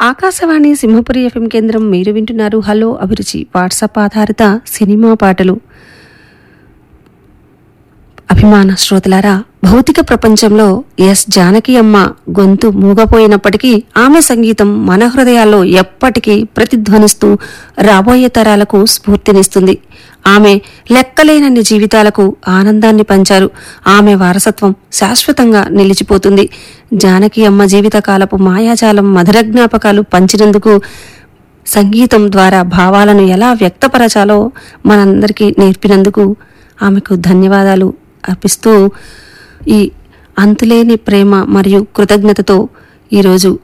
Akashvani Simhapuri FM కేంద్రం మీరు వింటున్నారు హలో అభిరుచి వాట్సాప్ ఆధారిత సినిమా పాటలు అభిమాన శ్రోతలారా భౌతిక ప్రపంచంలో ఎస్ జానకి అమ్మ గొంతు మూగపోయినప్పటికీ ఆమె సంగీతం మన హృదయాల్లో ఎప్పటికీ ప్రతిధ్వనిస్తూ రాబోయే తరాలకు స్ఫూర్తినిస్తుంది ఆమె లెక్కలేనన్ని జీవితాలకు ఆనందాన్ని పంచారు ఆమె వారసత్వం శాశ్వతంగా నిలిచిపోతుంది జానకి అమ్మ జీవితకాలపు మాయాజాలం మధుర జ్ఞాపకాలు పంచినందుకు సంగీతం ద్వారా భావాలను ఎలా వ్యక్తపరచాలో మనందరికీ నేర్పినందుకు ఆమెకు ధన్యవాదాలు అర్పిస్తూ ఈ అంతులేని ప్రేమ మరియు కృతజ్ఞతతో ఈరోజు